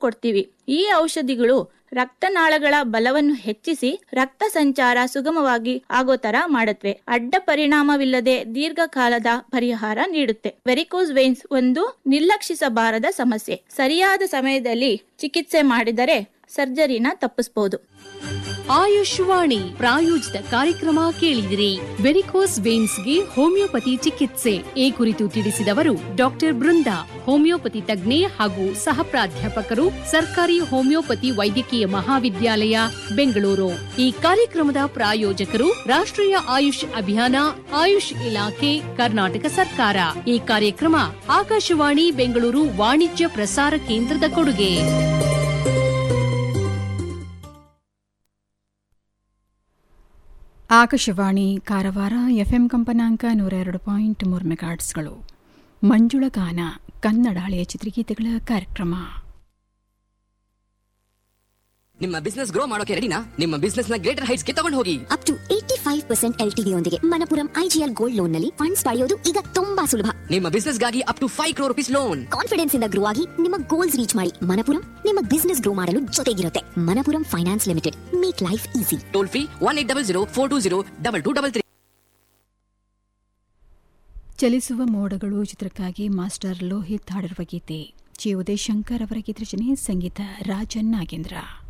ಕೊಡ್ತೀವಿ ಈ ಔಷಧಿಗಳು ರಕ್ತನಾಳಗಳ ಬಲವನ್ನು ಹೆಚ್ಚಿಸಿ ರಕ್ತ ಸಂಚಾರ ಸುಗಮವಾಗಿ ಆಗೋ ತರ ಮಾಡತ್ವೆ ಅಡ್ಡ ಪರಿಣಾಮವಿಲ್ಲದೆ ದೀರ್ಘಕಾಲದ ಪರಿಹಾರ ನೀಡುತ್ತೆ ವೆರಿಕೋಸ್ ವೇನ್ಸ್ ಒಂದು ನಿರ್ಲಕ್ಷಿಸಬಾರದ ಸಮಸ್ಯೆ ಸರಿಯಾದ ಸಮಯದಲ್ಲಿ ಚಿಕಿತ್ಸೆ ಮಾಡಿದರೆ ಸರ್ಜರಿನ ತಪ್ಪಿಸಬಹುದು ಆಯುಷ್ವಾಣಿ ಪ್ರಾಯೋಜಿತ ಕಾರ್ಯಕ್ರಮ ಕೇಳಿದಿರಿ ವೆರಿಕೋಸ್ ವೇನ್ಸ್ಗೆ ಹೋಮಿಯೋಪತಿ ಚಿಕಿತ್ಸೆ ಈ ಕುರಿತು ತಿಳಿಸಿದವರು ಡಾಕ್ಟರ್ ಬೃಂದಾ ಹೋಮಿಯೋಪತಿ ತಜ್ಞೆ ಹಾಗೂ ಸಹ ಪ್ರಾಧ್ಯಾಪಕರು ಸರ್ಕಾರಿ ಹೋಮಿಯೋಪತಿ ವೈದ್ಯಕೀಯ ಮಹಾವಿದ್ಯಾಲಯ ಬೆಂಗಳೂರು ಈ ಕಾರ್ಯಕ್ರಮದ ಪ್ರಾಯೋಜಕರು ರಾಷ್ಟ್ರೀಯ ಆಯುಷ್ ಅಭಿಯಾನ ಆಯುಷ್ ಇಲಾಖೆ ಕರ್ನಾಟಕ ಸರ್ಕಾರ ಈ ಕಾರ್ಯಕ್ರಮ ಆಕಾಶವಾಣಿ ಬೆಂಗಳೂರು ವಾಣಿಜ್ಯ ಪ್ರಸಾರ ಕೇಂದ್ರದ ಕೊಡುಗೆ ಆಕಾಶವಾಣಿ ಕಾರವಾರ ಎಫ್ಎಂ ಕಂಪನಾಂಕ ನೂರ ಎರಡು ಪಾಯಿಂಟ್ ಮೂರು ಮೆಗಾಟ್ಸ್ಗಳು ಮಂಜುಳ ಗಾನ ಕನ್ನಡ ಹಳೆಯ ಚಿತ್ರಗೀತೆಗಳ ಕಾರ್ಯಕ್ರಮ ನಿಮ್ಮ ಬಿಸ್ನೆಸ್ ಗ್ರೋ ಮಾಡೋಕೆ ರೆಡಿನಾ ನಿಮ್ಮ ಬಿಸ್ನೆಸ್ ನ ಗ್ರೇಟರ್ ಹೈಟ್ಸ್ ಗೆ ತಗೊಂಡು ಹೋಗಿ up to eighty five percent L T ಯೊಂದಿಗೆ ಮನಪುರಂ ಐಜಿಎಲ್ ಗೋಲ್ಡ್ ಲೋನ್ ನಲ್ಲಿ ಫಂಡ್ಸ್ ಪಡೆಯೋದು ಈಗ ತುಂಬಾ ಸುಲಭ ನಿಮ್ಮ ಬಿಸ್ನೆಸ್ ಗಾಗಿ up to five crore rupees loan confidence ಇಂದ ಗ್ರೋ ಆಗಿ ನಿಮ್ಮ ಗೋಲ್ಸ್ ರೀಚ್ ಮಾಡಿ ಮನಪುರಂ ನಿಮ್ಮ ಬಿಸ್ನೆಸ್ ಗ್ರೋ ಮಾಡಲು ಜೊತೆಗಿರುತ್ತೆ Manappuram finance limited make life easy toll free one eight double zero four two zero double two double three ಚಲಿಸುವ ಮೋಡಗಳು ಚಿತ್ರಕ್ಕಾಗಿ ಮಾಸ್ಟರ್ ಲೋಹಿತ್ ಹಾಡಿರುವ ಗೀತೆ ಜಿ ಉದಯಶಂಕರ್ ಅವರ ಗೀತರಚನೆ ಸಂಗೀತ ರಾಜನ್ ನಾಗೇಂದ್ರ